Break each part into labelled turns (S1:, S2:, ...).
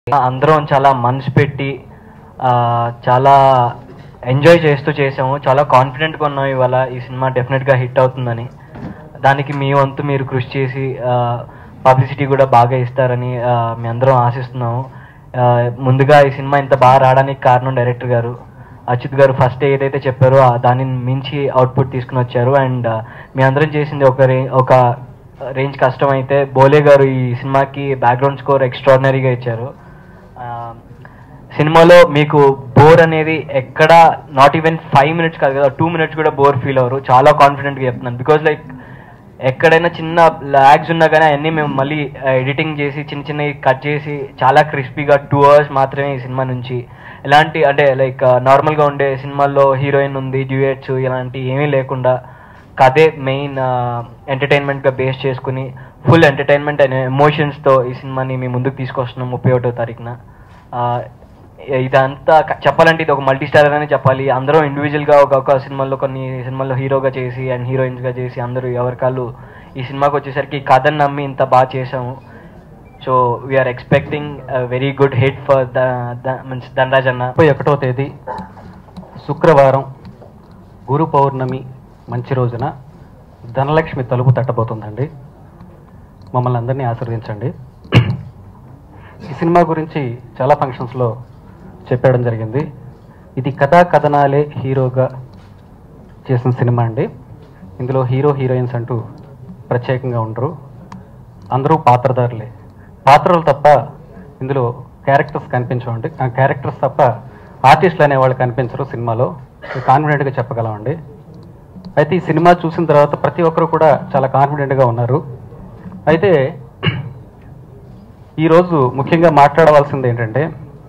S1: అందరం చాలా మనసు పెట్టి ఆ, చాలా ఎంజాయ్ చేస్తూ చేసాము చాలా కాన్ఫిడెంట్గా ఉన్నాం ఇవాళ ఈ సినిమా డెఫినెట్గా హిట్ అవుతుందని దానికి మీ వంతు మీరు కృషి చేసి పబ్లిసిటీ కూడా బాగా ఇస్తారని ఆ, మీ అందరం ఆశిస్తున్నాము ఆ, ముందుగా ఈ సినిమా ఇంత బాగా రావడానికి కారణం డైరెక్టర్ గారు అచ్యుత్ గారు ఫస్ట్ ఏదైతే చెప్పారో ఆ దానిని మించి అవుట్పుట్ తీసుకుని వచ్చారు అండ్ మీ అందరం చేసింది ఒక రే ఒక రేంజ్ కష్టం అయితే బోలే గారు ఈ సినిమాకి బ్యాక్గ్రౌండ్ స్కోర్ ఎక్స్ట్రాడినరీగా ఇచ్చారు ఆ, సినిమాలో మీకు బోర్ అనేది ఎక్కడ నాట్ ఈవెన్ ఫైవ్ మినిట్స్ కాదు కదా టూ మినిట్స్ కూడా బోర్ ఫీల్ అవ్వరు చాలా కాన్ఫిడెంట్గా చెప్తున్నాను బికాజ్ లైక్ ఎక్కడైనా చిన్న లాగ్స్ ఉన్నా కానీ అవన్నీ మేము మళ్ళీ ఎడిటింగ్ చేసి చిన్న చిన్నవి కట్ చేసి చాలా క్రిస్పీగా టూ అవర్స్ మాత్రమే ఈ సినిమా నుంచి ఎలాంటి అంటే లైక్ నార్మల్గా ఉండే సినిమాల్లో హీరోయిన్ ఉంది డ్యూయట్స్ ఇలాంటి ఏమీ లేకుండా కథే మెయిన్ ఎంటర్టైన్మెంట్గా బేస్ చేసుకుని ఫుల్ ఎంటర్టైన్మెంట్ అండ్ ఎమోషన్స్తో ఈ సినిమాని మీ ముందుకు తీసుకొస్తున్నాం ముప్పై ఒకటో తారీఖున ఆ, ఇదంతా క- చెప్పాలంటే ఇది ఒక మల్టీ స్టారర్ అని చెప్పాలి అందరూ ఇండివిజువల్గా ఒక ఒక సినిమాల్లో కొన్ని సినిమాల్లో హీరోగా చేసి అండ్ హీరోయిన్స్గా చేసి అందరూ ఎవరికాళ్ళు ఈ సినిమాకి వచ్చేసరికి ఈ కథను నమ్మి ఇంత బాగా చేసాము so we are expecting very good hit for the means Dhanraj అన్న
S2: ముప్పై ఒకటో తేదీ శుక్రవారం గురు పౌర్ణమి మంచి రోజున ధనలక్ష్మి తలుపు తట్టబోతుందండి మమ్మల్ని అందరినీ ఆశీర్వదించండి ఈ సినిమా గురించి చాలా ఫంక్షన్స్లో చెప్పడం జరిగింది ఇది కథా కథనాలే హీరోగా చేసిన సినిమా అండి ఇందులో హీరో హీరోయిన్స్ అంటూ ప్రత్యేకంగా ఉండరు అందరూ పాత్రధారులే పాత్రలు తప్ప ఇందులో క్యారెక్టర్స్ కనిపించవండి ఆ క్యారెక్టర్స్ తప్ప ఆర్టిస్టులు అనేవాళ్ళు కనిపించరు సినిమాలో కాన్ఫిడెంట్గా చెప్పగలమండి అయితే ఈ సినిమా చూసిన తర్వాత ప్రతి ఒక్కరు కూడా చాలా కాన్ఫిడెంట్గా ఉన్నారు అయితే ఈరోజు ముఖ్యంగా మాట్లాడవలసింది ఏంటంటే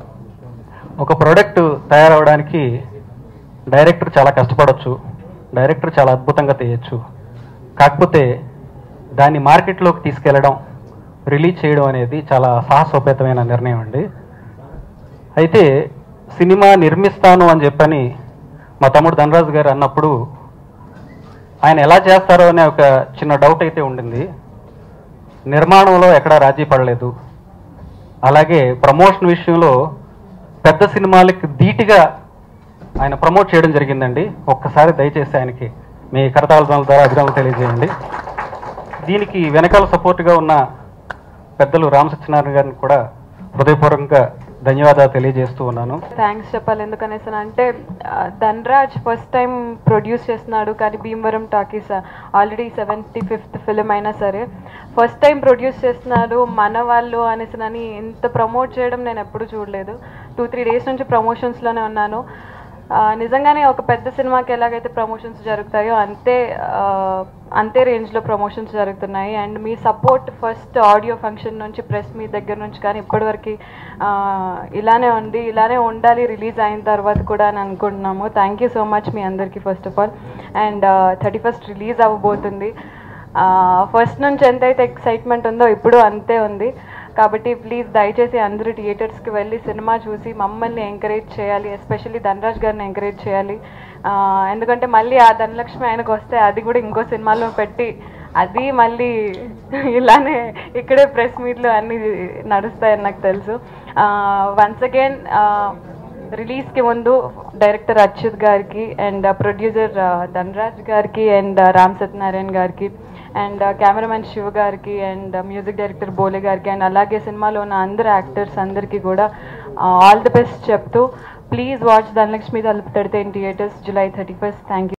S2: ఒక ప్రోడక్ట్ తయారవడానికి డైరెక్టర్ చాలా కష్టపడవచ్చు డైరెక్టర్ చాలా అద్భుతంగా తీయచ్చు కాకపోతే దాన్ని మార్కెట్లోకి తీసుకెళ్ళడం రిలీజ్ చేయడం అనేది చాలా సాహసోపేతమైన నిర్ణయం అండి అయితే సినిమా నిర్మిస్తాను అని చెప్పని మా తమ్ముడు ధనరాజు గారు అన్నప్పుడు ఆయన ఎలా చేస్తారో అనే ఒక చిన్న డౌట్ అయితే ఉండింది నిర్మాణంలో ఎక్కడా రాజీ పడలేదు అలాగే ప్రమోషన్ విషయంలో పెద్ద సినిమాలకి ధీటుగా ఆయన ప్రమోట్ చేయడం జరిగిందండి ఒక్కసారి దయచేసి ఆయనకి మీ కరతాళ ద్వారా అభినందనలు తెలియజేయండి దీనికి వెనకాల సపోర్ట్గా ఉన్న పెద్దలు రామ సత్యనారాయణ గారిని కూడా హృదయపూర్వకంగా ధన్యవాదాలు తెలియజేస్తూ ఉన్నాను
S3: థ్యాంక్స్ చెప్పాలి ఎందుకనేసి అంటే ఆ, ధన్రాజ్ ఫస్ట్ టైం ప్రొడ్యూస్ చేస్తున్నాడు కానీ Bhimavaram talkies already seventy fifth film అయినా సరే ఫస్ట్ టైం ప్రొడ్యూస్ చేస్తున్నాడు మన వాళ్ళు అనేసి అని ఇంత ప్రమోట్ చేయడం నేను ఎప్పుడు చూడలేదు టూ త్రీ డేస్ నుంచి ప్రమోషన్స్లోనే ఉన్నాను ఆ, నిజంగానే ఒక పెద్ద సినిమాకి ఎలాగైతే ప్రమోషన్స్ జరుగుతాయో అంతే ఆ, అంతే రేంజ్లో ప్రమోషన్స్ జరుగుతున్నాయి అండ్ మీ సపోర్ట్ ఫస్ట్ ఆడియో ఫంక్షన్ నుంచి ప్రెస్ మీ దగ్గర నుంచి కానీ ఇప్పటివరకు ఆ, ఇలానే ఉంది ఇలానే ఉండాలి రిలీజ్ అయిన తర్వాత కూడా అని అనుకుంటున్నాము థ్యాంక్ యూ సో మచ్ మీ అందరికీ first of all and thirty first release అవ్వబోతుంది ఫస్ట్ నుంచి ఎంతైతే ఎక్సైట్మెంట్ ఉందో ఇప్పుడు అంతే ఉంది కాబట్టి ప్లీజ్ దయచేసి అందరూ థియేటర్స్కి వెళ్ళి సినిమా చూసి మమ్మల్ని ఎంకరేజ్ చేయాలి ఎస్పెషల్లీ ధనరాజ్ గారిని ఎంకరేజ్ చేయాలి ఆ, ఎందుకంటే మళ్ళీ ఆ ధనలక్ష్మి ఆయనకు వస్తే అది కూడా ఇంకో సినిమాలో పెట్టి అది మళ్ళీ ఇలానే ఇక్కడే ప్రెస్ మీట్లు అన్నీ నడుస్తాయని నాకు తెలుసు వన్స్ అగైన్ రిలీజ్కి ముందు డైరెక్టర్ అచ్యుత్ గారికి అండ్ ప్రొడ్యూసర్ ధనరాజ్ గారికి అండ్ రామ్ సత్యనారాయణ గారికి అండ్ కెమెరామెన్ శివ గారికి అండ్ మ్యూజిక్ డైరెక్టర్ బోలే గారికి అండ్ అలాగే సినిమాలో ఉన్న అందరు యాక్టర్స్ అందరికీ కూడా ఆల్ ది బెస్ట్ చెప్తూ please watch Dhanalakshmi Thalupu Thadithe in theatres July thirty first thank you